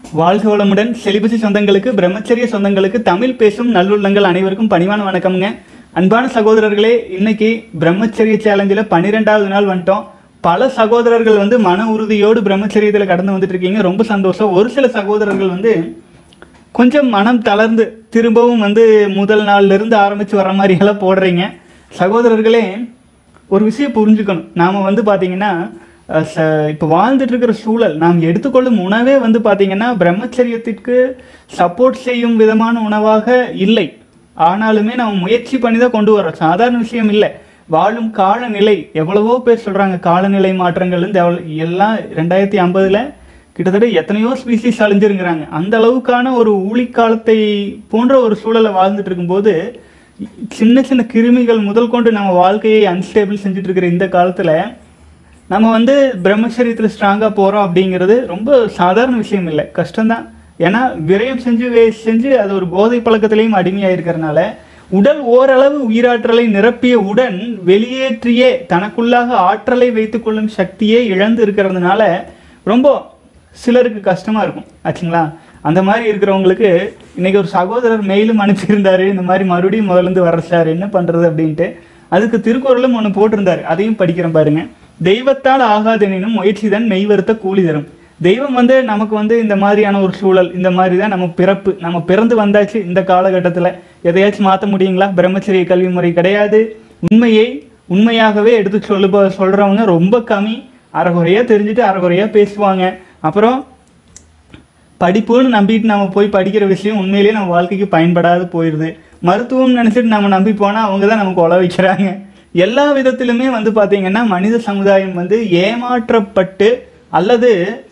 வாழ்க வளமுடன் செலிபசி சொந்தங்களுக்கு பிரம்மச்சரிய சொந்தங்களுக்கு தமிழ் பேசும் நல்லுள்ளங்கள் அனைவருக்கும் பணிவான வணக்கம்ங்க அன்பான சகோதரர்களே இன்னைக்கு பிரம்மச்சரிய சேலஞ்சில் பன்னிரெண்டாவது நாள் வந்துட்டோம் பல சகோதரர்கள் வந்து மன உறுதியோடு பிரம்மச்சரியத்தில் கடந்து வந்துட்டு இருக்கீங்க ரொம்ப சந்தோஷம் ஒரு சில சகோதரர்கள் வந்து கொஞ்சம் மனம் தளர்ந்து திரும்பவும் வந்து முதல் நாள்ல இருந்து ஆரம்பிச்சு வர மாதிரி எல்லாம் போடுறீங்க சகோதரர்களே ஒரு விஷயம் புரிஞ்சுக்கணும் நாம வந்து பாத்தீங்கன்னா அஹ், ச- இப்போ வாழ்ந்துட்டு இருக்கிற சூழல் நாம் எடுத்துக்கொள்ளும் உணவே வந்து பாத்தீங்கன்னா பிரம்மச்சரியத்திற்கு சப்போர்ட் செய்யும் விதமான உணவாக இல்லை ஆனாலுமே நம்ம முயற்சி பண்ணி தான் கொண்டு வரோம் சாதாரண விஷயம் இல்லை வாழும் காலநிலை எவ்வளவோ பேர் சொல்றாங்க காலநிலை மாற்றங்கள் வந்து எவ்வளவு- எல்லாம் ரெண்டாயிரத்தி ஐம்பதுல கிட்டத்தட்ட எத்தனையோ ஸ்பீசிஸ் அழிஞ்சிருங்கிறாங்க அந்த அளவுக்கான ஒரு ஊழிக்காலத்தை போன்ற ஒரு சூழலை வாழ்ந்துட்டு இருக்கும்போது சின்ன சின்ன கிருமிகள் முதல் கொண்டு நம்ம வாழ்க்கையை அன்ஸ்டேபிள் செஞ்சுட்டு இருக்கிற இந்த காலத்துல நம்ம வந்து பிரம்மச்சரியத்தில் ஸ்ட்ராங்காக போகிறோம் அப்படிங்கிறது ரொம்ப சாதாரண விஷயம் இல்லை கஷ்டம்தான் ஏன்னா விரயம் செஞ்சு வேஸ்ட் செஞ்சு அது ஒரு போதை பழக்கத்திலையும் அடிமையாக இருக்கிறனால உடல் ஓரளவு உயிராற்றலை நிரப்பிய உடன் வெளியேற்றியே தனக்குள்ளாக ஆற்றலை வைத்துக்கொள்ளும் சக்தியே இழந்து இருக்கிறதுனால ரொம்ப சிலருக்கு கஷ்டமா இருக்கும் ஆச்சுங்களா அந்த மாதிரி இருக்கிறவங்களுக்கு இன்னைக்கு ஒரு சகோதரர் மெயிலும் அனுப்பியிருந்தாரு இந்த மாதிரி மறுபடியும் முதல்ல இருந்து வர்ற சார் என்ன பண்றது அப்படின்ட்டு அதுக்கு திருக்குறளும் ஒன்று போட்டிருந்தாரு அதையும் படிக்கிறேன் பாருங்க தெய்வத்தால் ஆகாதெனினும் முயற்சி தான் மெய்வருத்த கூலி தரும் தெய்வம் வந்து நமக்கு வந்து இந்த மாதிரியான ஒரு சூழல் இந்த மாதிரி தான் நம்ம பிறப்பு நம்ம பிறந்து வந்தாச்சு இந்த காலகட்டத்தில் எதையாச்சும் மாற்ற முடியுங்களா பிரம்மச்சரிய கல்வி முறை கிடையாது உண்மையை உண்மையாகவே எடுத்து சொல்லுப சொல்றவங்க ரொம்ப கம்மி அரைகுறையா தெரிஞ்சுட்டு அரைகுறையா பேசுவாங்க அப்புறம் படிப்புன்னு நம்பிட்டு நம்ம போய் படிக்கிற விஷயம் உண்மையிலேயே நம்ம வாழ்க்கைக்கு பயன்படாது போயிடுது மருத்துவம் நினைச்சிட்டு நம்ம நம்பி போனா அவங்க தான் நமக்கு உழ வைக்கிறாங்க எல்லா விதத்திலுமே வந்து பாத்தீங்கன்னா மனித சமுதாயம் வந்து ஏமாற்றப்பட்டு அல்லது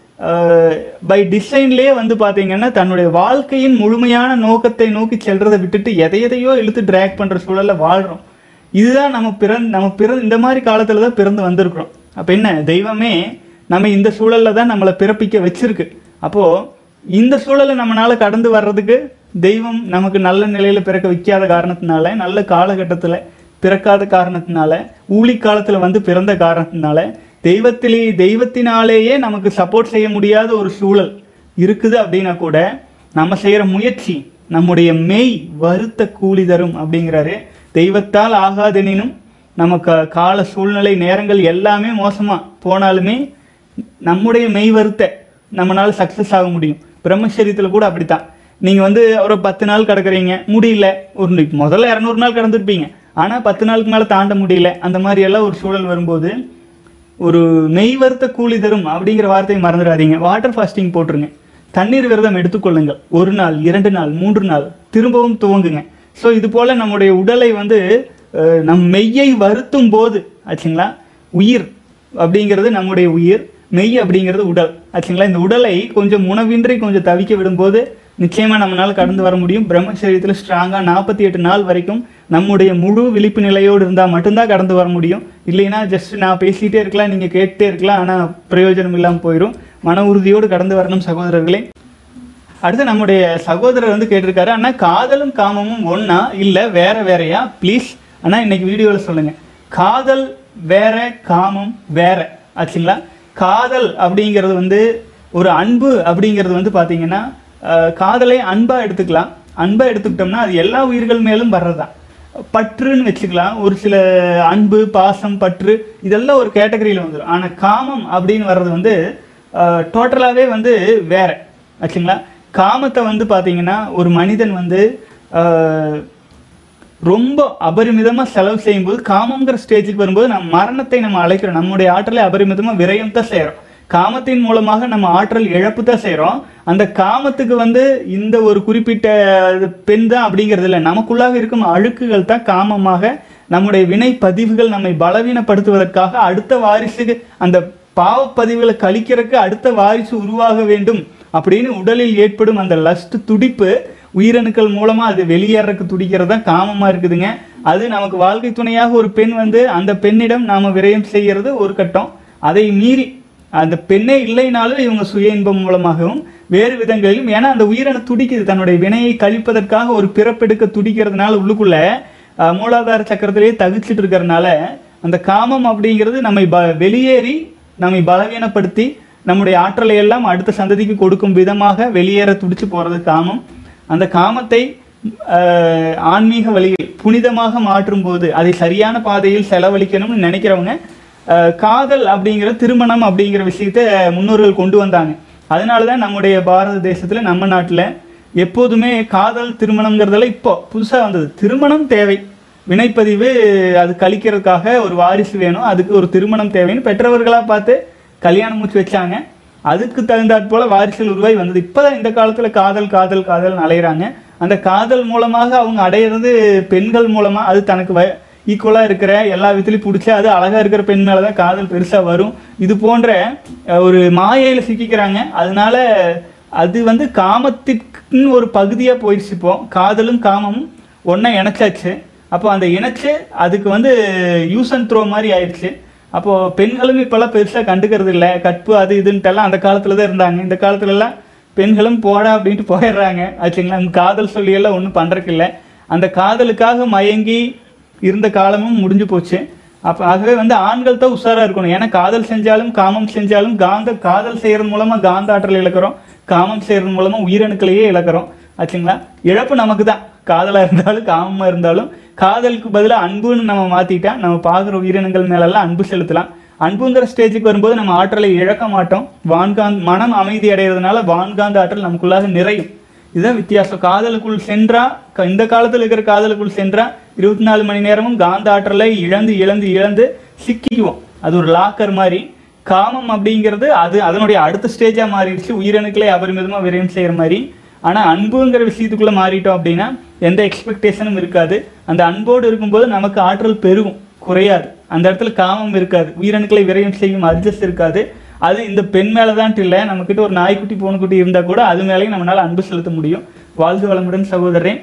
பை டிசைன்லேயே வந்து பாத்தீங்கன்னா தன்னுடைய வாழ்க்கையின் முழுமையான நோக்கத்தை நோக்கி செல்றதை விட்டுட்டு எதை எதையோ இழுத்து ட்ராக் பண்ற சூழல்ல வாழ்றோம் இதுதான் நம்ம பிறந்து நம்ம பிறந்து இந்த மாதிரி காலத்துல தான் பிறந்து வந்திருக்கிறோம் அப்ப என்ன தெய்வமே நம்ம இந்த சூழல்ல தான் நம்மளை பிறப்பிக்க வச்சிருக்கு அப்போ இந்த சூழலை நம்மளால கடந்து வர்றதுக்கு தெய்வம் நமக்கு நல்ல நிலையில பிறக்க வைக்காத காரணத்தினால நல்ல காலகட்டத்துல பிறக்காத காரணத்தினால ஊழி காலத்துல வந்து பிறந்த காரணத்தினால தெய்வத்திலே தெய்வத்தினாலேயே நமக்கு சப்போர்ட் செய்ய முடியாத ஒரு சூழல் இருக்குது அப்படின்னா கூட நம்ம செய்யற முயற்சி நம்முடைய மெய் வருத்த கூலி தரும் அப்படிங்கிறாரு தெய்வத்தால் ஆகாதெனினும் நமக்கு கால சூழ்நிலை நேரங்கள் எல்லாமே மோசமா போனாலுமே நம்முடைய மெய் வருத்த நம்மளால சக்சஸ் ஆக முடியும் பிரம்மச்சரியத்துல கூட அப்படித்தான் நீங்க வந்து ஒரு பத்து நாள் கிடக்குறீங்க முடியல ஒரு நி- முதல்ல இரநூறு நாள் கடந்திருப்பீங்க ஆனா பத்து நாளுக்கு மேல தாண்ட முடியல அந்த மாதிரி எல்லாம் ஒரு சூழல் வரும்போது ஒரு மெய் வருத்த கூலி தரும் அப்படிங்கிற வார்த்தையை மறந்துடாதீங்க வாட்டர் ஃபாஸ்டிங் போட்டுருங்க தண்ணீர் விரதம் எடுத்துக்கொள்ளுங்கள் ஒரு நாள் இரண்டு நாள் மூன்று நாள் திரும்பவும் துவங்குங்க ஸோ இது போல நம்முடைய உடலை வந்து அஹ், நம் மெய்யை வருத்தும் போது ஆச்சுங்களா உயிர் அப்படிங்கிறது நம்முடைய உயிர் மெய் அப்படிங்கிறது உடல் ஆச்சுங்களா இந்த உடலை கொஞ்சம் உணவின்றி கொஞ்சம் தவிக்க விடும்போது நிச்சயமா நம்மளால கடந்து வர முடியும் பிரம்மச்சரியத்தில் ஸ்ட்ராங்கா நாற்பத்தி எட்டு நாள் வரைக்கும் நம்முடைய முழு விழிப்பு நிலையோடு இருந்தால் மட்டும்தான் கடந்து வர முடியும் இல்லைன்னா ஜஸ்ட் நான் பேசிட்டே இருக்கலாம் நீங்க கேட்டுட்டே இருக்கலாம் ஆனா பிரயோஜனம் இல்லாமல் போயிடும் மன உறுதியோடு கடந்து வரணும் சகோதரர்களே அடுத்து நம்முடைய சகோதரர் வந்து கேட்டிருக்காரு அண்ணா காதலும் காமமும் ஒண்ணா இல்ல வேற வேறயா ப்ளீஸ் அண்ணா இன்னைக்கு வீடியோல சொல்லுங்க காதல் வேற காமம் வேற ஆச்சுங்களா காதல் அப்படிங்கிறது வந்து ஒரு அன்பு அப்படிங்கிறது வந்து பாத்தீங்கன்னா அஹ், காதலை அன்பா எடுத்துக்கலாம் அன்பா எடுத்துக்கிட்டோம்னா அது எல்லா உயிர்கள் மேலும் வர்றதுதான் பற்றுன்னு வச்சுக்கலாம் ஒரு சில அன்பு பாசம் பற்று இதெல்லாம் ஒரு கேட்டகரியில் வந்துடும் ஆனா காமம் அப்படின்னு வர்றது வந்து டோட்டலாகவே வந்து வேற ஆச்சுங்களா காமத்தை வந்து பார்த்தீங்கன்னா ஒரு மனிதன் வந்து ஆஹ், ரொம்ப அபரிமிதமாக செலவு செய்யும்போது காமங்கிற ஸ்டேஜுக்கு வரும்போது நம்ம மரணத்தை நம்ம அழைக்கிறோம் நம்முடைய ஆற்றலை அபரிமிதமாக விரயம் தான் செய்கிறோம் காமத்தின் மூலமாக நம்ம ஆற்றல் இழப்பு தான் செய்கிறோம் அந்த காமத்துக்கு வந்து இந்த ஒரு குறிப்பிட்ட பெண் தான் அப்படிங்கிறது இல்லை நமக்குள்ளாக இருக்கும் அழுக்குகள் தான் காமமாக நம்முடைய வினை பதிவுகள் நம்மை பலவீனப்படுத்துவதற்காக அடுத்த வாரிசுக்கு அந்த பாவப்பதிவுகளை கழிக்கிறதுக்கு அடுத்த வாரிசு உருவாக வேண்டும் அப்படின்னு உடலில் ஏற்படும் அந்த லஸ்ட் துடிப்பு உயிரணுக்கள் மூலமா அது வெளியேறக்கு துடிக்கிறது தான் காமமா இருக்குதுங்க அது நமக்கு வாழ்க்கை துணையாக ஒரு பெண் வந்து அந்த பெண்ணிடம் நாம விரயம் செய்யறது ஒரு கட்டம் அதை மீறி அந்த பெண்ணே இல்லைனாலும் இவங்க சுய இன்பம் மூலமாகவும் வேறு விதங்களிலும் ஏன்னா அந்த உயிரணு துடிக்குது தன்னுடைய வினையை கழிப்பதற்காக ஒரு பிறப்பெடுக்க துடிக்கிறதுனால உள்ளுக்குள்ள அஹ், மூலாதார சக்கரத்திலேயே தவிச்சிட்டு இருக்கிறதுனால அந்த காமம் அப்படிங்கிறது நம்மை ப வெளியேறி நம்மை பலவீனப்படுத்தி நம்முடைய ஆற்றலை எல்லாம் அடுத்த சந்ததிக்கு கொடுக்கும் விதமாக வெளியேற துடிச்சு போறது காமம் அந்த காமத்தை ஆஹ், ஆன்மீக வழியில் புனிதமாக மாற்றும் போது அதை சரியான பாதையில் செலவழிக்கணும்னு நினைக்கிறவங்க ஆஹ், காதல் அப்படிங்கிற திருமணம் அப்படிங்கிற விஷயத்த முன்னோர்கள் கொண்டு வந்தாங்க அதனால தான் நம்முடைய பாரத தேசத்துல நம்ம நாட்டுல எப்போதுமே காதல் திருமணம்ங்கிறதெல்லாம் இப்போ புதுசா வந்தது திருமணம் தேவை வினைப்பதிவு அது கழிக்கிறதுக்காக ஒரு வாரிசு வேணும் அதுக்கு ஒரு திருமணம் தேவைன்னு பெற்றவர்களா பார்த்து கல்யாணம் முடிச்சு வச்சாங்க அதுக்கு தகுந்தாற் போல வாரிசுகள் உருவாகி வந்தது இப்போதான் இந்த காலத்துல காதல் காதல் காதல் அலையிறாங்க அந்த காதல் மூலமாக அவங்க அடையிறது பெண்கள் மூலமா அது தனக்கு வ ஈக்குவலா இருக்கிற எல்லா விதத்துலையும் பிடிச்சி அது அழகா இருக்கிற பெண் மேல தான் காதல் பெருசா வரும் இது போன்ற அஹ், ஒரு மாயையில சிக்கிக்கிறாங்க அதனால அது வந்து காமத்திற்குன்னு ஒரு பகுதியா போயிடுச்சு இப்போ காதலும் காமமும் ஒண்ணா இணைச்சாச்சு அப்போ அந்த இணைச்சு அதுக்கு வந்து யூஸ் அண்ட் த்ரோ மாதிரி ஆயிடுச்சு அப்போ பெண்களும் இப்பெல்லாம் பெருசா கண்டுக்கிறது இல்லை கற்பு அது இதுன்ட்டெல்லாம் அந்த காலத்துல தான் இருந்தாங்க இந்த காலத்துல எல்லாம் பெண்களும் போடா அப்படின்ட்டு போயிடுறாங்க ஆச்சுங்களா அவங்க காதல் சொல்லி எல்லாம் ஒன்றும் பண்றதுக்கு இல்லை அந்த காதலுக்காக மயங்கி இருந்த காலமும் முடிஞ்சு போச்சு அப்போ ஆகவே வந்து ஆண்கள் தான் உஷாரா இருக்கணும் ஏன்னா காதல் செஞ்சாலும் காமம் செஞ்சாலும் காந்த காதல் செய்யறது மூலமா காந்த ஆற்றல் இழக்கிறோம் காமம் செய்யறது மூலமா உயிரணுக்களையே இழக்கிறோம் ஆச்சுங்களா இழப்பு நமக்கு தான் காதலா இருந்தாலும் காமமா இருந்தாலும் காதலுக்கு பதிலா அன்புன்னு நம்ம மாத்திட்டா நம்ம பார்க்குற உயிரினங்கள் மேலெல்லாம் அன்பு செலுத்தலாம் அன்புங்கிற ஸ்டேஜுக்கு வரும்போது நம்ம ஆற்றலை இழக்க மாட்டோம் வான்காந்த் மனம் அமைதி அடைகிறதுனால வான்காந்த ஆற்றல் நமக்குள்ளாக நிறையும் இதுதான் வித்தியாசம் காதலுக்குள் சென்றா க- இந்த காலத்துல இருக்கிற காதலுக்குள் சென்றா இருபத்தி நாலு மணி நேரமும் காந்த ஆற்றலை இழந்து இழந்து இழந்து சிக்கிக்குவோம் அது ஒரு லாக்கர் மாதிரி காமம் அப்படிங்கிறது அது அதனுடைய அடுத்த ஸ்டேஜா மாறிடுச்சு உயிரணுக்களை அபரிமிதமா விரயம் செய்யற மாதிரி ஆனா அன்புங்கிற விஷயத்துக்குள்ள மாறிட்டோம் அப்படின்னா எந்த எக்ஸ்பெக்டேஷனும் இருக்காது அந்த அன்போடு இருக்கும்போது நமக்கு ஆற்றல் பெருகும் குறையாது அந்த இடத்துல காமம் இருக்காது உயிரணுக்களை விரயம் செய்யும் அட்ஜஸ்ட் இருக்காது அது இந்த பெண் மேலதான் இல்லை நம்மக்கிட்ட ஒரு நாய்க்குட்டி பூனைக்குட்டி இருந்தா கூட அது மேலேயும் நம்மளால அன்பு செலுத்த முடியும் வாழ்க வளமுடன் சகோதரன்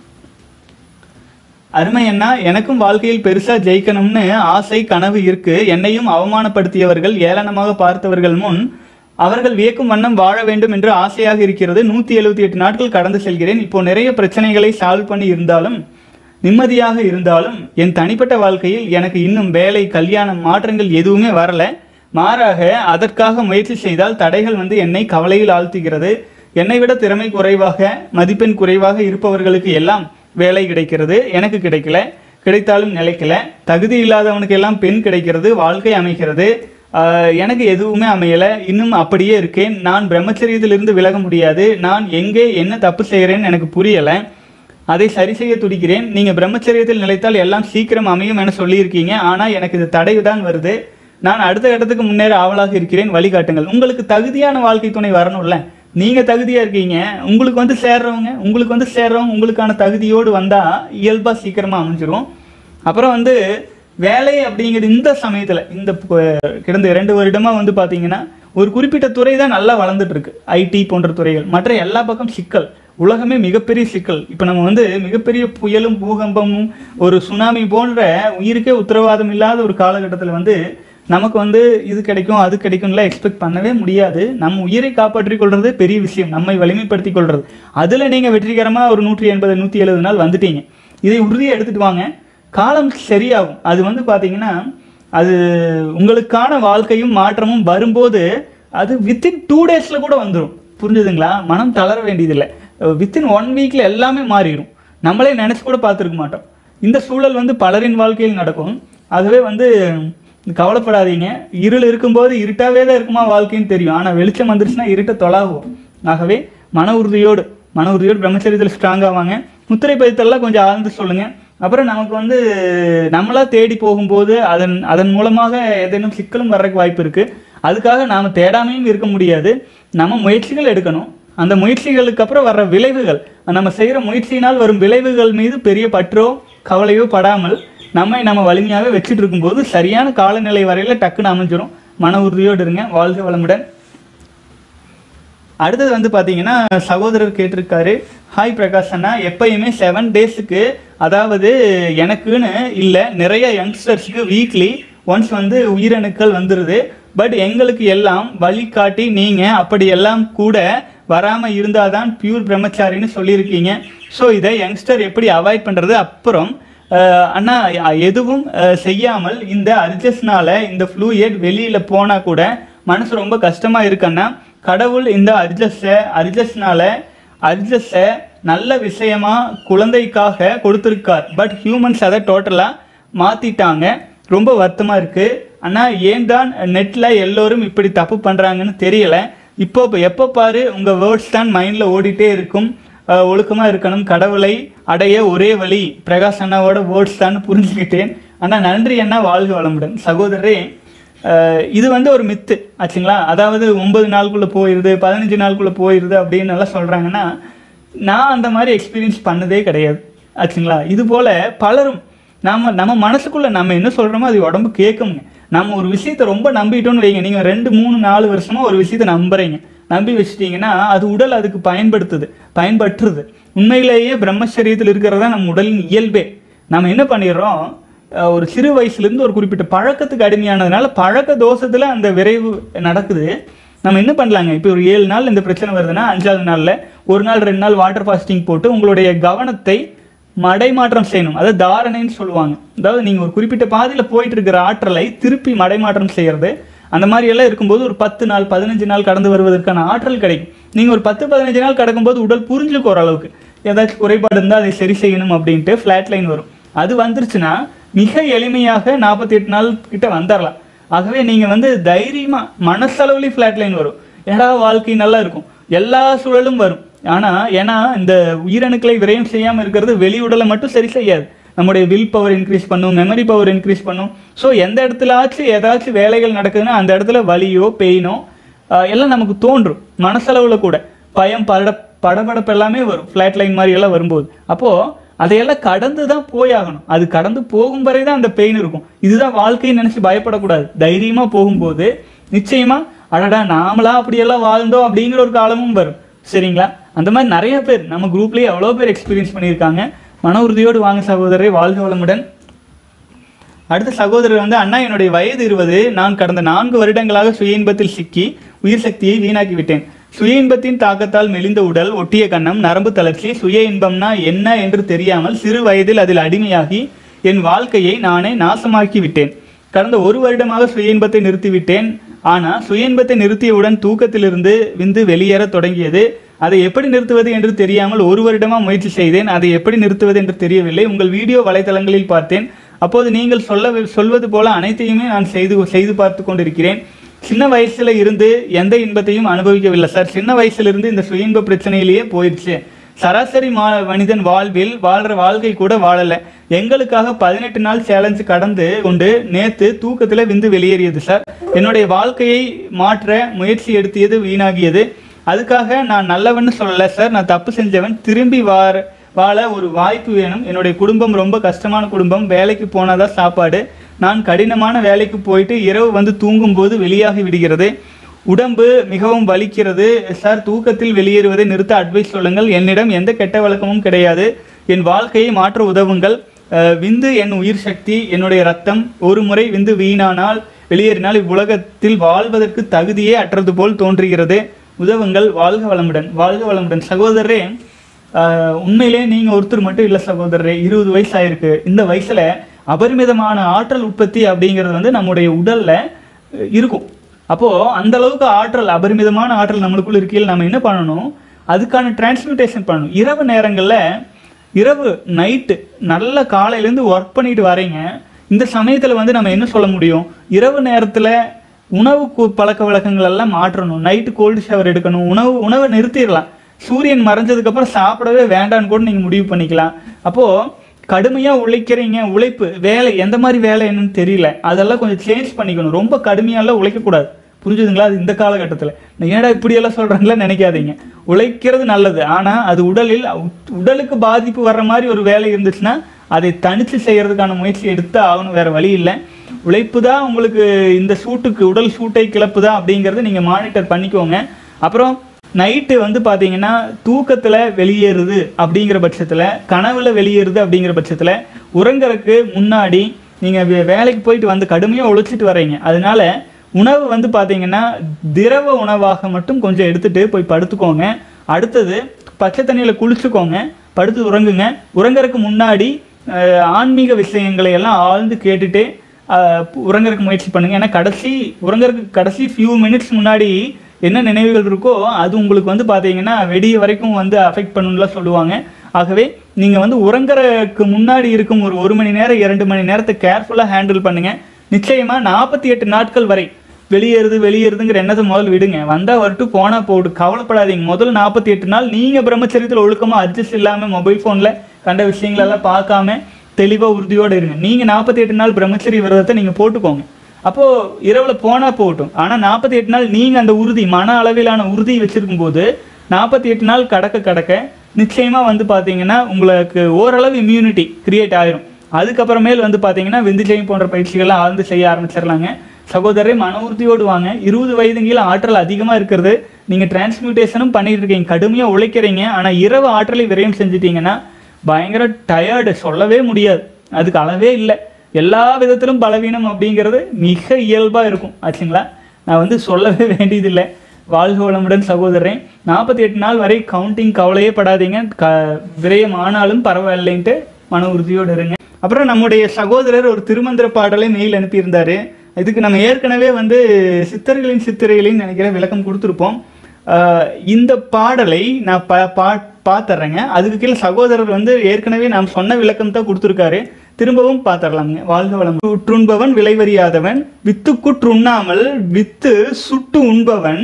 அருமை என்ன எனக்கும் வாழ்க்கையில் பெருசா ஜெயிக்கணும்னு ஆசை கனவு இருக்கு என்னையும் அவமானப்படுத்தியவர்கள் ஏளனமாக பார்த்தவர்கள் முன் அவர்கள் வியக்கும் வண்ணம் வாழ வேண்டும் என்று ஆசையாக இருக்கிறது நூத்தி எழுபத்தி எட்டு நாட்கள் கடந்து செல்கிறேன் இப்போ நிறைய பிரச்சனைகளை சால்வ் பண்ணி இருந்தாலும் நிம்மதியாக இருந்தாலும் என் தனிப்பட்ட வாழ்க்கையில் எனக்கு இன்னும் வேலை கல்யாணம் மாற்றங்கள் எதுவுமே வரல மாறாக அதற்காக முயற்சி செய்தால் தடைகள் வந்து என்னை கவலையில் ஆழ்த்துகிறது என்னை விட திறமை குறைவாக மதிப்பெண் குறைவாக இருப்பவர்களுக்கு எல்லாம் வேலை கிடைக்கிறது எனக்கு கிடைக்கல கிடைத்தாலும் நிலைக்கல தகுதி இல்லாதவனுக்கு எல்லாம் பெண் கிடைக்கிறது வாழ்க்கை அமைகிறது ஆஹ் எனக்கு எதுவுமே அமையல இன்னும் அப்படியே இருக்கேன் நான் பிரம்மச்சரியத்திலிருந்து விலக முடியாது நான் எங்கே என்ன தப்பு செய்கிறேன்னு எனக்கு புரியல அதை சரி செய்ய துடிக்கிறேன் நீங்க பிரம்மச்சரியத்தில் நிலைத்தால் எல்லாம் சீக்கிரம் அமையும் என சொல்லியிருக்கீங்க ஆனா எனக்கு இது தடை தான் வருது நான் அடுத்த கட்டத்துக்கு முன்னேற ஆவலாக இருக்கிறேன் வழிகாட்டுங்கள் உங்களுக்கு தகுதியான வாழ்க்கை துணை வரணும்ல நீங்க தகுதியா இருக்கீங்க உங்களுக்கு வந்து சேர்றவங்க உங்களுக்கு வந்து சேர்றவங்க உங்களுக்கான தகுதியோடு வந்தா இயல்பா சீக்கிரமா அமைஞ்சிரும் அப்புறம் வந்து வேலை அப்படிங்கிறது இந்த சமயத்துல இந்த ப- கிடந்த இரண்டு வருடமா வந்து பாத்தீங்கன்னா ஒரு குறிப்பிட்ட துறை தான் நல்லா வளர்ந்துட்டு இருக்கு ஐடி போன்ற துறைகள் மற்ற எல்லா பக்கம் சிக்கல் உலகமே மிகப்பெரிய சிக்கல் இப்போ நம்ம வந்து மிகப்பெரிய புயலும் பூகம்பமும் ஒரு சுனாமி போன்ற உயிருக்கே உத்தரவாதம் இல்லாத ஒரு காலகட்டத்தில் வந்து நமக்கு வந்து இது கிடைக்கும் அது கிடைக்கும்லாம் எக்ஸ்பெக்ட் பண்ணவே முடியாது நம்ம உயிரை காப்பாற்றிக் கொள்றது பெரிய விஷயம் நம்மை வலிமைப்படுத்திக் கொள்றது அதுல நீங்க வெற்றிகரமா ஒரு நூற்றி எண்பது நூற்றி எழுபது நாள் வந்துட்டீங்க இதை உறுதியை எடுத்துட்டு வாங்க காலம் சரியாகும் அது வந்து பாத்தீங்கன்னா அது உங்களுக்கான வாழ்க்கையும் மாற்றமும் வரும்போது அது வித்தின் டூ டேஸ்ல கூட வந்துடும் புரிஞ்சுதுங்களா மனம் தளர வேண்டியதில்லை வித்தின் ஒன் வீக்ல எல்லாமே மாறிடும் நம்மளே நினைச்சு கூட பார்த்துருக்க மாட்டோம் இந்த சூழல் வந்து பலரின் வாழ்க்கையில் நடக்கும் ஆகவே வந்து கவலைப்படாதீங்க இருள் இருக்கும்போது இருட்டாவே தான் இருக்குமா வாழ்க்கைன்னு தெரியும் ஆனா வெளிச்சம் வந்துருச்சுன்னா இருட்டை தொலாகும் ஆகவே மன உறுதியோடு மன உறுதியோடு பிரம்மச்சரியத்தில் ஸ்ட்ராங் ஆவாங்க முத்திரை பதித்தெல்லாம் கொஞ்சம் ஆழ்ந்து சொல்லுங்க அப்புறம் நமக்கு வந்து நம்மளா தேடி போகும்போது அதன் அதன் மூலமாக ஏதேனும் சிக்கலும் வர்றதுக்கு வாய்ப்பு இருக்கு அதுக்காக நாம தேடாமையும் இருக்க முடியாது நம்ம முயற்சிகள் எடுக்கணும் அந்த முயற்சிகளுக்கு அப்புறம் வர்ற விளைவுகள் நம்ம செய்யற முயற்சியினால் வரும் விளைவுகள் மீது பெரிய பற்றோ கவலையோ படாமல் நம்மை நம்ம வலிமையாகவே வச்சுட்டு இருக்கும்போது சரியான காலநிலை வரையில டக்குன்னு அமைஞ்சிரும் மன உறுதியோடு இருங்க வாழ்க வளமுடன் அடுத்தது வந்து பாத்தீங்கன்னா சகோதரர் கேட்டிருக்காரு ஹாய் பிரகாஷ் அண்ணா எப்பயுமே செவன் டேஸுக்கு அதாவது எனக்குன்னு இல்லை நிறைய யங்ஸ்டர்ஸ்க்கு வீக்லி ஒன்ஸ் வந்து உயிரணுக்கள் வந்துடுது பட் எங்களுக்கு எல்லாம் வழிகாட்டி நீங்க அப்படி எல்லாம் கூட வராம இருந்தாதான் பியூர் பிரம்மச்சாரின்னு சொல்லியிருக்கீங்க ஸோ இதை யங்ஸ்டர் எப்படி அவாய்ட் பண்றது அப்புறம் அஹ், அண்ணா எதுவும் அஹ், செய்யாமல் இந்த அர்ஜஸ்னால இந்த ஃப்ளூயட் வெளியில போனா கூட மனசு ரொம்ப கஷ்டமா இருக்குன்னா கடவுள் இந்த அர்ஜஸை அர்ஜஸ்னால அர்ஜஸை நல்ல விஷயமா குழந்தைக்காக கொடுத்துருக்கார் பட் ஹியூமன்ஸ் அதை டோட்டலாக மாற்றிட்டாங்க ரொம்ப வருத்தமாக இருக்குது ஆனால் ஏன் தான் நெட்டில் எல்லோரும் இப்படி தப்பு பண்ணுறாங்கன்னு தெரியல இப்போ இப்போ எப்போ பாரு உங்கள் வேர்ட்ஸ் தான் மைண்டில் ஓடிட்டே இருக்கும் அஹ், ஒழுக்கமா இருக்கணும் கடவுளை அடைய ஒரே வழி பிரகாஷ் அண்ணாவோட வேர்ட்ஸ் தான் புரிஞ்சுக்கிட்டேன் அண்ணா நன்றி அண்ணா வாழ்க வளமுடன் சகோதரரே அஹ், இது வந்து ஒரு மித்து ஆச்சுங்களா அதாவது ஒன்பது நாளுக்குள்ள போயிருது பதினஞ்சு நாளுக்குள்ள போயிருது அப்படின்னு எல்லாம் சொல்றாங்கன்னா நான் அந்த மாதிரி எக்ஸ்பீரியன்ஸ் பண்ணதே கிடையாது ஆச்சுங்களா இது போல பலரும் நாம நம்ம மனசுக்குள்ள நம்ம என்ன சொல்றோமோ அது உடம்பு கேட்குங்க நம்ம ஒரு விஷயத்த ரொம்ப நம்பிட்டோம்னு வைங்க நீங்க ரெண்டு மூணு நாலு வருஷமா ஒரு விஷயத்த நம்புறீங்க நம்பி வச்சிட்டீங்கன்னா அது உடல் அதுக்கு பயன்படுத்துது பயன்பற்றுது உண்மையிலேயே பிரம்மச்சரியத்தில் இருக்கிறதா நம்ம உடலின் இயல்பே நம்ம என்ன பண்ணிடுறோம் அஹ் ஒரு சிறு வயசுலேருந்து ஒரு குறிப்பிட்ட பழக்கத்துக்கு அடிமையானதுனால பழக்க தோஷத்தில் அந்த விரைவு நடக்குது நம்ம என்ன பண்ணலாங்க இப்போ ஒரு ஏழு நாள் இந்த பிரச்சனை வருதுன்னா அஞ்சாவது நாளில் ஒரு நாள் ரெண்டு நாள் வாட்டர் ஃபாஸ்டிங் போட்டு உங்களுடைய கவனத்தை மடைமாற்றம் செய்யணும் அதாவது தாரணைன்னு சொல்லுவாங்க அதாவது நீங்கள் ஒரு குறிப்பிட்ட பாதையில் போயிட்டு இருக்கிற ஆற்றலை திருப்பி மடைமாற்றம் செய்யறது அந்த மாதிரி எல்லாம் இருக்கும்போது ஒரு பத்து நாள் பதினஞ்சு நாள் கடந்து வருவதற்கான ஆற்றல் கிடைக்கும் நீங்கள் ஒரு பத்து பதினஞ்சு நாள் கடக்கும்போது உடல் புரிஞ்சுக்கும் ஓரளவுக்கு ஏதாச்சும் குறைபாடு இருந்தால் அதை சரி செய்யணும் அப்படின்ட்டு ஃப்ளாட் லைன் வரும் அது வந்துருச்சுன்னா மிக எளிமையாக நாற்பத்தி எட்டு நாள் கிட்ட வந்துடலாம் ஆகவே நீங்கள் வந்து தைரியமாக மனசளவுலேயும் ஃப்ளாட் லைன் வரும் ஏடா வாழ்க்கை நல்லா இருக்கும் எல்லா சூழலும் வரும் ஆனால் ஏன்னா இந்த உயிரணுக்களை விரயம் செய்யாமல் இருக்கிறது வெளி உடலை மட்டும் சரி செய்யாது நம்முடைய வில் பவர் இன்க்ரீஸ் பண்ணும் மெமரி பவர் இன்க்ரீஸ் பண்ணும் ஸோ எந்த இடத்துலாச்சும் ஏதாச்சும் வேலைகள் நடக்குதுன்னா அந்த இடத்துல வலியோ பெயினோ ஆஹ் எல்லாம் நமக்கு தோன்றும் மனசளவில் கூட பயம் பட படபடப்பு எல்லாமே வரும் ஃப்ளாட் லைன் மாதிரி எல்லாம் வரும்போது அப்போது அதையெல்லாம் கடந்து தான் போயாகணும் அது கடந்து போகும் வரை தான் அந்த பெயின் இருக்கும் இதுதான் வாழ்க்கையை நினச்சி பயப்படக்கூடாது தைரியமாக போகும்போது நிச்சயமா அடடா நாமளா அப்படியெல்லாம் வாழ்ந்தோம் அப்படிங்கிற ஒரு காலமும் வரும் சரிங்களா அந்த மாதிரி நிறைய பேர் நம்ம குரூப்லேயே எவ்வளோ பேர் எக்ஸ்பீரியன்ஸ் பண்ணியிருக்காங்க மன உறுதியோடு வாங்க சகோதரரை வாழ்க வளமுடன் அடுத்த சகோதரர் வந்து அண்ணா என்னுடைய வயது இருபது நான் கடந்த நான்கு வருடங்களாக சுய இன்பத்தில் சிக்கி உயிர் சக்தியை வீணாக்கி விட்டேன் சுய இன்பத்தின் தாக்கத்தால் மெலிந்த உடல் ஒட்டிய கன்னம் நரம்பு தளர்ச்சி சுய இன்பம்னா என்ன என்று தெரியாமல் சிறு வயதில் அதில் அடிமையாகி என் வாழ்க்கையை நானே நாசமாக்கி விட்டேன் கடந்த ஒரு வருடமாக சுய இன்பத்தை நிறுத்திவிட்டேன் ஆனால் சுய இன்பத்தை நிறுத்தியவுடன் தூக்கத்திலிருந்து விந்து வெளியேறத் தொடங்கியது அதை எப்படி நிறுத்துவது என்று தெரியாமல் ஒரு வருடமா முயற்சி செய்தேன் அதை எப்படி நிறுத்துவது என்று தெரியவில்லை உங்கள் வீடியோ வலைத்தளங்களில் பார்த்தேன் அப்போது நீங்கள் சொல்ல சொல்வது போல அனைத்தையுமே நான் செய்து செய்து பார்த்து கொண்டிருக்கிறேன் சின்ன வயசுல இருந்து எந்த இன்பத்தையும் அனுபவிக்கவில்லை சார் சின்ன வயசுல இருந்து இந்த சுய இன்ப பிரச்சனையிலேயே போயிடுச்சு சராசரி மா மனிதன் வாழ்வில் வாழ்ற வாழ்க்கை கூட வாழல எங்களுக்காக பதினெட்டு நாள் சேலஞ்சு கடந்து கொண்டு நேத்து தூக்கத்துல விந்து வெளியேறியது சார் என்னுடைய வாழ்க்கையை மாற்ற முயற்சி எடுத்தியது வீணாகியது அதுக்காக நான் நல்லவன்னு சொல்லல சார் நான் தப்பு செஞ்சவன் திரும்பி வார வாழ ஒரு வாய்ப்பு வேணும் என்னுடைய குடும்பம் ரொம்ப கஷ்டமான குடும்பம் வேலைக்கு போனாதான் சாப்பாடு நான் கடினமான வேலைக்கு போயிட்டு இரவு வந்து தூங்கும்போது வெளியாகி விடுகிறது உடம்பு மிகவும் வலிக்கிறது சார் தூக்கத்தில் வெளியேறுவதை நிறுத்த அட்வைஸ் சொல்லுங்கள் என்னிடம் எந்த கெட்ட வழக்கமும் கிடையாது என் வாழ்க்கையை மாற்ற உதவுங்கள் அஹ், விந்து என் உயிர் சக்தி என்னுடைய ரத்தம் ஒரு முறை விந்து வீணானால் வெளியேறினால் இவ்வுலகத்தில் வாழ்வதற்கு தகுதியே அற்றது போல் தோன்றுகிறது உதவுங்கள் வாழ்க வளமுடன் வாழ்க வளமுடன் சகோதரரே ஆஹ் உண்மையிலே நீங்க ஒருத்தர் மட்டும் இல்ல சகோதரரே இருபது வயசு ஆயிருக்கு இந்த வயசுல அபரிமிதமான ஆற்றல் உற்பத்தி அப்படிங்கிறது வந்து நம்முடைய உடல்ல அஹ், இருக்கும் அப்போ அந்த அளவுக்கு ஆற்றல் அபரிமிதமான ஆற்றல் நம்மளுக்குள்ள இருக்கையில் நம்ம என்ன பண்ணணும் அதுக்கான டிரான்ஸ்மியூட்டேஷன் பண்ணணும் இரவு நேரங்கள்ல இரவு நைட்டு நல்ல காலையிலேருந்து ஒர்க் பண்ணிட்டு வரீங்க இந்த சமயத்தில் வந்து நம்ம என்ன சொல்ல முடியும் இரவு நேரத்தில் உணவு கு- பழக்க வழக்கங்கள் எல்லாம் மாற்றணும் நைட்டு கோல்டு ஷவர் எடுக்கணும் உணவு உணவை நிறுத்திடலாம் சூரியன் மறைஞ்சதுக்கப்புறம் சாப்பிடவே வேண்டான்னு கூட நீங்கள் முடிவு பண்ணிக்கலாம் அப்போது கடுமையாக உழைக்கிறீங்க உழைப்பு வேலை எந்த மாதிரி வேலை என்னன்னு தெரியல அதெல்லாம் கொஞ்சம் சேஞ்ச் பண்ணிக்கணும் ரொம்ப கடுமையாலாம் உழைக்கக்கூடாது புரிஞ்சுதுங்களா அது இந்த காலகட்டத்தில் ஏன்டா இப்படியெல்லாம் சொல்கிறாங்களா நினைக்காதீங்க உழைக்கிறது நல்லது ஆனால் அது உடலில் உ- உடலுக்கு பாதிப்பு வர்ற மாதிரி ஒரு வேலை இருந்துச்சுன்னா அதை தனிச்சு செய்யறதுக்கான முயற்சி எடுத்து ஆகணும் வேற வழி இல்லை உழைப்பு தான் உங்களுக்கு இந்த சூட்டுக்கு உடல் சூட்டை கிளப்புதா அப்படிங்கிறத நீங்கள் மானிட்டர் பண்ணிக்கோங்க அப்புறம் நைட்டு வந்து பார்த்தீங்கன்னா தூக்கத்தில் வெளியேறுது அப்படிங்கிற பட்சத்தில் கனவுல வெளியேறுது அப்படிங்கிற பட்சத்தில் உறங்கறதுக்கு முன்னாடி நீங்கள் வேலைக்கு போயிட்டு வந்து கடுமையாக உழைச்சிட்டு வர்றீங்க அதனால உணவு வந்து பார்த்தீங்கன்னா திரவ உணவாக மட்டும் கொஞ்சம் எடுத்துட்டு போய் படுத்துக்கோங்க அடுத்தது பச்சை தண்ணியில் குளிச்சுக்கோங்க படுத்து உறங்குங்க உறங்கறதுக்கு முன்னாடி அஹ், ஆன்மீக விஷயங்களை எல்லாம் ஆழ்ந்து கேட்டுட்டு உறங்கறதுக்கு முயற்சி பண்ணுங்க ஏன்னா கடைசி உறங்கறதுக்கு கடைசி ஃபியூ மினிட்ஸ் முன்னாடி என்ன நினைவுகள் இருக்கோ அது உங்களுக்கு வந்து பார்த்தீங்கன்னா வெடிய வரைக்கும் வந்து அஃபெக்ட் பண்ணுன்னுலாம் சொல்லுவாங்க ஆகவே நீங்கள் வந்து உறங்குறதுக்கு முன்னாடி இருக்கும் ஒரு ஒரு மணி நேரம் இரண்டு மணி நேரத்தை கேர்ஃபுல்லாக ஹேண்டில் பண்ணுங்க நிச்சயமாக நாற்பத்தி எட்டு நாட்கள் வரை வெளியேறுது வெளியேறுதுங்கிற எண்ணத்தை முதல்ல விடுங்க வந்தால் வரட்டும் போனால் போடு கவலைப்படாதீங்க முதல்ல நாற்பத்தி எட்டு நாள் நீங்கள் பிரம்மச்சரியத்தில் ஒழுக்கமாக அட்ஜஸ்ட் இல்லாமல் மொபைல் ஃபோனில் கண்ட விஷயங்களெல்லாம் பார்க்காம தெளிவாக உறுதியோடு இருங்க நீங்கள் நாற்பத்தி எட்டு நாள் பிரம்மச்சரிய விரதத்தை நீங்கள் போட்டுக்கோங்க அப்போது இரவில் போனால் போகட்டும் ஆனால் நாற்பத்தி எட்டு நாள் நீங்கள் அந்த உறுதி மன அளவிலான உறுதி வச்சிருக்கும் போது நாற்பத்தி எட்டு நாள் கடக்க கடக்க நிச்சயமாக வந்து பார்த்தீங்கன்னா உங்களுக்கு ஓரளவு இம்யூனிட்டி கிரியேட் ஆயிரும் அதுக்கப்புறமேல் வந்து பார்த்தீங்கன்னா விந்துஜயம் போன்ற பயிற்சிகள்லாம் ஆழ்ந்து செய்ய ஆரம்பிச்சிடலாங்க சகோதரரை மன உறுதியோடு வாங்க இருபது வயதுங்கில ஆற்றல் அதிகமாக இருக்கிறது நீங்கள் டிரான்ஸ்மியூட்டேஷனும் பண்ணிட்டு இருக்கீங்க கடுமையாக உழைக்கிறீங்க ஆனால் இரவு ஆற்றலை விரயம் செஞ்சிட்டீங்கன்னா பயங்கர டயர்டு சொல்லவே முடியாது அதுக்கு அளவே இல்லை எல்லா விதத்திலும் பலவீனம் அப்படிங்கிறது மிக இயல்பாக இருக்கும் ஆச்சுங்களா நான் வந்து சொல்லவே வேண்டியதில்லை வாழ்க வளமுடன் சகோதரன் நாற்பத்தி எட்டு நாள் வரை கவுண்டிங் கவலையே படாதீங்க க விரயம் ஆனாலும் பரவாயில்லைன்ட்டு மன உறுதியோடு இருங்க அப்புறம் நம்முடைய சகோதரர் ஒரு திருமந்திர பாடலை மெயில் அனுப்பியிருந்தாரு இதுக்கு நம்ம ஏற்கனவே வந்து சித்தர்களின் சித்திரைகளின் நினைக்கிற விளக்கம் கொடுத்துருப்போம் ஆஹ் இந்த பாடலை நான் பா பா பார்த்துட்றேங்க அதுக்கு கீழே சகோதரர் வந்து ஏற்கனவே நாம் சொன்ன விளக்கம் தான் கொடுத்துருக்காரு திரும்பவும் பார்த்துடலாங்க வாழ்க வளம் உற்றுண்பவன் விளைவறியாதவன் வித்துக்குற்றுண்ணாமல் வித்து சுட்டு உண்பவன்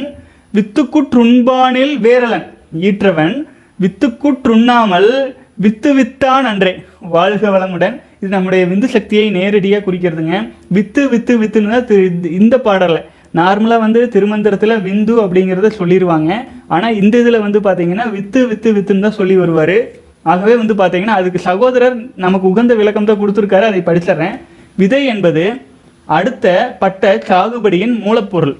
வித்துக்குற்றுண்பானில் வேரலன் ஈற்றவன் வித்துக்குற்றுண்ணாமல் வித்து வித்தான் அன்றே வாழ்க வளமுடன் இது நம்முடைய விந்து சக்தியை நேரடியாக குறிக்கிறதுங்க வித்து வித்து வித்துன்னு தான் திரு- இந்த- இந்த பாடலை நார்மலாக வந்து திருமந்திரத்தில் விந்து அப்படிங்கிறத சொல்லிடுவாங்க ஆனால் இந்த இதில் வந்து பார்த்தீங்கன்னா வித்து வித்து வித்துன்னு தான் சொல்லி வருவார் ஆகவே வந்து பார்த்தீங்கன்னா அதுக்கு சகோதரர் நமக்கு உகந்த விளக்கம் தான் கொடுத்துருக்காரு அதை படிச்சிடுறேன் விதை என்பது அடுத்த பட்ட சாகுபடியின் மூலப்பொருள்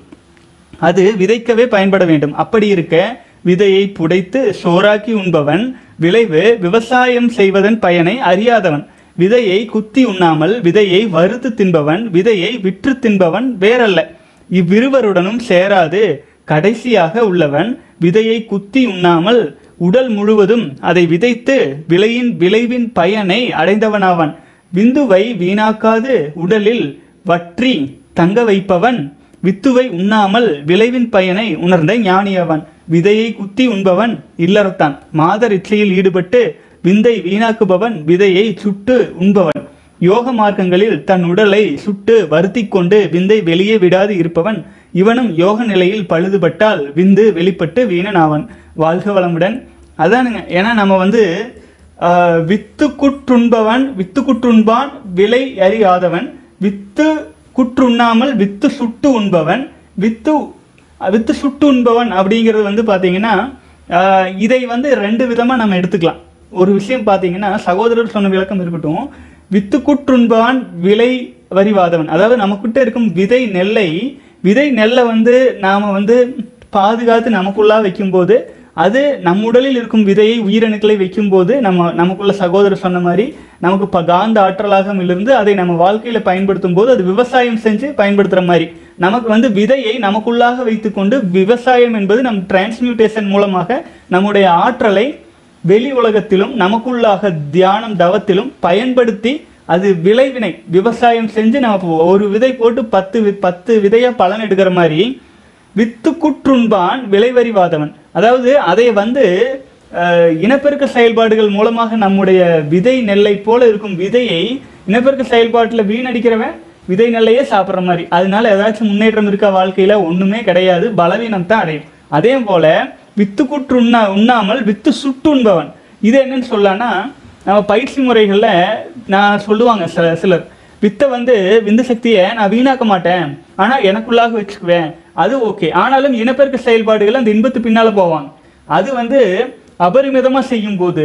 அது விதைக்கவே பயன்பட வேண்டும் அப்படி இருக்க விதையை புடைத்து சோறாக்கி உண்பவன் விளைவு விவசாயம் செய்வதன் பயனை அறியாதவன் விதையை குத்தி உண்ணாமல் விதையை வறுத்து தின்பவன் விதையை விற்று தின்பவன் வேறல்ல இவ்விருவருடனும் சேராது கடைசியாக உள்ளவன் விதையை குத்தி உண்ணாமல் உடல் முழுவதும் அதை விதைத்து விளையின் விளைவின் பயனை அடைந்தவனாவான் விந்துவை வீணாக்காது உடலில் வற்றி தங்க வைப்பவன் வித்துவை உண்ணாமல் விளைவின் பயனை உணர்ந்த ஞானியவன் விதையை குத்தி உண்பவன் இல்லறத்தான் மாதர் இச்சையில் ஈடுபட்டு விந்தை வீணாக்குபவன் விதையை சுட்டு உண்பவன் யோக மார்க்கங்களில் தன் உடலை சுட்டு வருத்தி கொண்டு விந்தை வெளியே விடாது இருப்பவன் இவனும் யோக நிலையில் பழுதுபட்டால் விந்து வெளிப்பட்டு வீணனாவன் வாழ்க வளமுடன் அதானுங்க ஏன்னா நம்ம வந்து ஆஹ், வித்து குற்றுண்பவன் வித்து குற்றுண்பான் விலை அறியாதவன் வித்து குற்றுண்ணாமல் வித்து சுட்டு உண்பவன் வித்து வித்து சுட்டு உண்பவன் அப்படிங்கிறது வந்து பார்த்தீங்கன்னா ஆஹ், இதை வந்து ரெண்டு விதமாக நம்ம எடுத்துக்கலாம் ஒரு விஷயம் பார்த்தீங்கன்னா சகோதரர் சொன்ன விளக்கம் இருக்கட்டும் வித்து குற்றுண்பான் விலை வரிவாதவன் அதாவது நமக்கிட்ட இருக்கும் விதை நெல்லை விதை நெல்லை வந்து நாம் வந்து பாதுகாத்து நமக்குள்ளா வைக்கும்போது அது நம் உடலில் இருக்கும் விதையை உயிரணுக்களை வைக்கும்போது நம்ம நமக்குள்ள சகோதரர் சொன்ன மாதிரி நமக்கு இப்போ காந்த ஆற்றலாக இருந்து அதை நம்ம வாழ்க்கையில் பயன்படுத்தும் போது அது விவசாயம் செஞ்சு பயன்படுத்துகிற மாதிரி நமக்கு வந்து விதையை நமக்குள்ளாக வைத்துக்கொண்டு விவசாயம் என்பது நம் டிரான்ஸ்மியூட்டேஷன் மூலமாக நம்முடைய ஆற்றலை வெளி உலகத்திலும் நமக்குள்ளாக தியானம் தவத்திலும் பயன்படுத்தி அது விளைவினை விவசாயம் செஞ்சு நம்ம இப்போ ஒரு விதை போட்டு பத்து வி- பத்து விதையா பலன் எடுக்கிற மாதிரி வித்து குற்றுண்பான் விளைவறிவாதவன் அதாவது அதை வந்து அஹ், இனப்பெருக்க செயல்பாடுகள் மூலமாக நம்முடைய விதை நெல்லை போல இருக்கும் விதையை இனப்பெருக்க செயல்பாட்டில் வீணடிக்கிறவன் விதை நெல்லையே சாப்பிட்ற மாதிரி அதனால ஏதாச்சும் முன்னேற்றம் இருக்கா வாழ்க்கையில ஒண்ணுமே கிடையாது பலவீனம் தான் அடையும் அதே போல வித்து குற்று உண்ணா உண்ணாமல் வித்து சுட்டு உண்பவன் இது என்னன்னு சொல்லலாம்னா நம்ம பயிற்சி முறைகளில் நான் சொல்லுவாங்க சில சிலர் வித்தை வந்து விந்து சக்தியை நான் வீணாக்க மாட்டேன் ஆனால் எனக்குள்ளாக வச்சுக்குவேன் அது ஓகே ஆனாலும் இனப்பெருக்க செயல்பாடுகள் அந்த இன்பத்து பின்னால் போவாங்க அது வந்து அபரிமிதமாக செய்யும்போது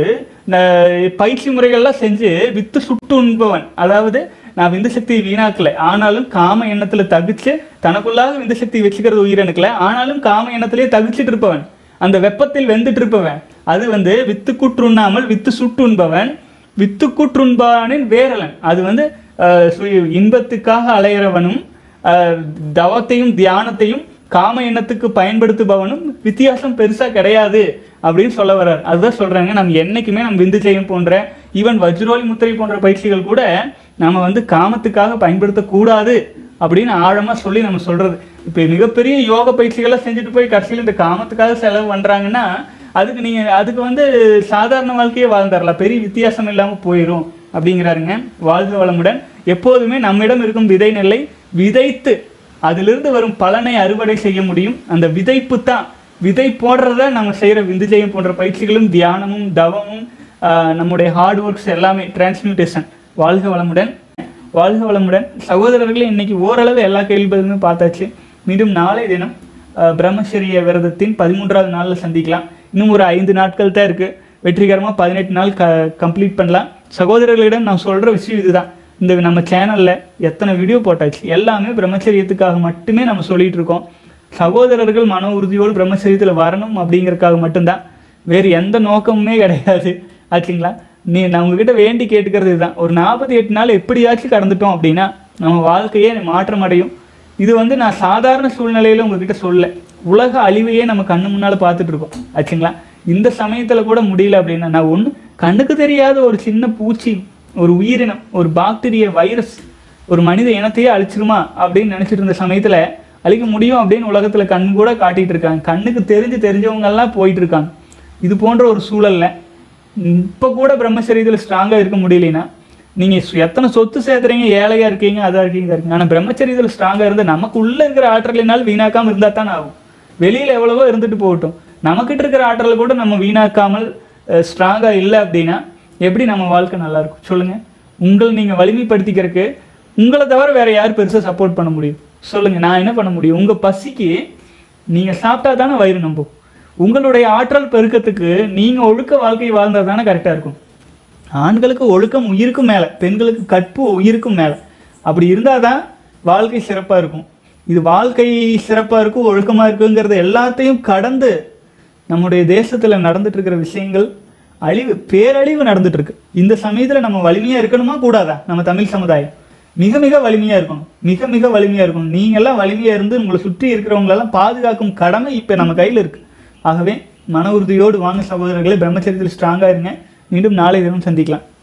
ந- பயிற்சி முறைகள்லாம் செஞ்சு வித்து சுட்டு உண்பவன் அதாவது நான் விந்து சக்தியை வீணாக்கல ஆனாலும் காம எண்ணத்தில் தகுச்சு தனக்குள்ளாக விந்து சக்தி வச்சுக்கிறது உயிரணுக்கல ஆனாலும் காம எண்ணத்திலேயே தகுச்சிட்டு இருப்பவன் அந்த வெப்பத்தில் வெந்துட்டு இருப்பவன் அது வந்து வித்து குற்றுண்ணாமல் வித்து சுட்டுண்பவன் வித்து குற்றுண்பானின் வேரலன் அது வந்து அஹ், சு- இன்பத்துக்காக அலையிறவனும் அஹ், தவத்தையும் தியானத்தையும் காம எண்ணத்துக்கு பயன்படுத்துபவனும் வித்தியாசம் பெருசா கிடையாது அப்படின்னு சொல்ல வர்றார் அதுதான் சொல்றாங்க நம்ம என்னைக்குமே நம்ம விந்து செய்யும் போன்ற ஈவன் வஜ்ரோலி முத்திரை போன்ற பயிற்சிகள் கூட நம்ம வந்து காமத்துக்காக பயன்படுத்தக்கூடாது அப்படின்னு ஆழமாக சொல்லி நம்ம சொல்கிறது இப்போ மிகப்பெரிய யோக பயிற்சிகளை செஞ்சுட்டு போய் கடைசியில் இந்த காமத்துக்காக செலவு பண்ணுறாங்கன்னா அதுக்கு நீங்கள் அதுக்கு வந்து சாதாரண வாழ்க்கையே வாழ்ந்துடலாம் பெரிய வித்தியாசம் இல்லாமல் போயிடும் அப்படிங்கிறாருங்க வாழ்க வளமுடன் எப்போதுமே நம்மிடம் இருக்கும் விதை நெல்லை விதைத்து அதிலிருந்து வரும் பலனை அறுவடை செய்ய முடியும் அந்த விதைப்பு தான் விதை போடுறத நம்ம செய்கிற விந்துஜயம் போன்ற பயிற்சிகளும் தியானமும் தவமும் ஆஹ், நம்முடைய ஹார்ட் ஒர்க்ஸ் எல்லாமே டிரான்ஸ்மியூட்டேஷன் வாழ்க வளமுடன் வாழ்க வளமுடன் சகோதரர்களே இன்னைக்கு ஓரளவு எல்லா கேள்வி பதிலுமே பார்த்தாச்சு மீண்டும் நாளை தினம் ஆஹ், பிரம்மச்சரிய விரதத்தின் பதிமூன்றாவது நாளில் சந்திக்கலாம் இன்னும் ஒரு ஐந்து நாட்கள் தான் இருக்குது வெற்றிகரமாக பதினெட்டு நாள் க கம்ப்ளீட் பண்ணலாம் சகோதரர்களிடம் நான் சொல்கிற விஷயம் இதுதான் இந்த நம்ம சேனலில் எத்தனை வீடியோ போட்டாச்சு எல்லாமே பிரம்மச்சரியத்துக்காக மட்டுமே நம்ம சொல்லிட்டு இருக்கோம் சகோதரர்கள் மன உறுதியோடு பிரம்மச்சரியத்தில் வரணும் அப்படிங்கறதுக்காக மட்டும்தான் வேறு எந்த நோக்கமுமே கிடையாது ஆச்சுங்களா நீ நான் உங்ககிட்ட வேண்டி கேட்டுக்கிறது இதுதான் ஒரு நாற்பத்தி எட்டு நாள் எப்படியாச்சும் கடந்துட்டோம் அப்படின்னா நம்ம வாழ்க்கையே மாற்றம் அடையும் இது வந்து நான் சாதாரண சூழ்நிலையில உங்ககிட்ட சொல்ல உலக அழிவையே நம்ம கண்ணு முன்னால பார்த்துட்டு இருக்கோம் ஆச்சுங்களா இந்த சமயத்துல கூட முடியல அப்படின்னா நான் ஒண்ணு கண்ணுக்கு தெரியாத ஒரு சின்ன பூச்சி ஒரு உயிரினம் ஒரு பாக்டீரியா வைரஸ் ஒரு மனித இனத்தையே அழிச்சிருமா அப்படின்னு நினைச்சிட்டு இருந்த சமயத்துல அழிக்க முடியும் அப்படின்னு உலகத்துல கண் கூட காட்டிட்டு இருக்காங்க கண்ணுக்கு தெரிஞ்சு தெரிஞ்சவங்க எல்லாம் போயிட்டு இருக்காங்க இது போன்ற ஒரு சூழல்ல இப்போ கூட பிரம்மச்சரியத்தில் ஸ்ட்ராங்காக இருக்க முடியலனா நீங்கள் எத்தனை சொத்து சேர்த்துறீங்க ஏழையாக இருக்கீங்க அதாக இருக்கீங்க இதாக இருக்கீங்க ஆனால் பிரம்மச்சரியத்தில் ஸ்ட்ராங்காக இருந்து நமக்கு உள்ளே இருக்கிற ஆற்றலினாலும் வீணாக்காமல் இருந்தால் தானே ஆகும் வெளியில் எவ்வளவோ இருந்துட்டு போகட்டும் நமக்கிட்ட இருக்கிற ஆற்றலை கூட நம்ம வீணாக்காமல் ஸ்ட்ராங்காக இல்லை அப்படின்னா எப்படி நம்ம வாழ்க்கை நல்லா இருக்கும் சொல்லுங்கள் உங்கள் நீங்கள் வலிமைப்படுத்திக்கிறதுக்கு உங்களை தவிர வேற யார் பெருசாக சப்போர்ட் பண்ண முடியும் சொல்லுங்கள் நான் என்ன பண்ண முடியும் உங்கள் பசிக்கு நீங்கள் சாப்பிட்டா தானே வயிறு நம்பும் உங்களுடைய ஆற்றல் பெருக்கத்துக்கு நீங்கள் ஒழுக்க வாழ்க்கை வாழ்ந்தா தானே கரெக்டாக இருக்கும் ஆண்களுக்கு ஒழுக்கம் உயிருக்கும் மேலே பெண்களுக்கு கற்பு உயிருக்கும் மேலே அப்படி இருந்தால் தான் வாழ்க்கை சிறப்பாக இருக்கும் இது வாழ்க்கை சிறப்பாக இருக்கும் ஒழுக்கமாக இருக்குங்கிறது எல்லாத்தையும் கடந்து நம்முடைய தேசத்தில் நடந்துட்டு இருக்கிற விஷயங்கள் அழிவு பேரழிவு நடந்துட்டு இருக்கு இந்த சமயத்தில் நம்ம வலிமையாக இருக்கணுமா கூடாதா நம்ம தமிழ் சமுதாயம் மிக மிக வலிமையாக இருக்கணும் மிக மிக வலிமையாக இருக்கணும் நீங்கள்லாம் வலிமையாக இருந்து உங்களை சுற்றி இருக்கிறவங்களெல்லாம் பாதுகாக்கும் கடமை இப்போ நம்ம கையில் இருக்கு ஆகவே மன உறுதியோடு வாங்க சகோதரர்களே பிரம்மச்சரியத்தில் ஸ்ட்ராங்காக இருங்க மீண்டும் நாளை தினம் சந்திக்கலாம்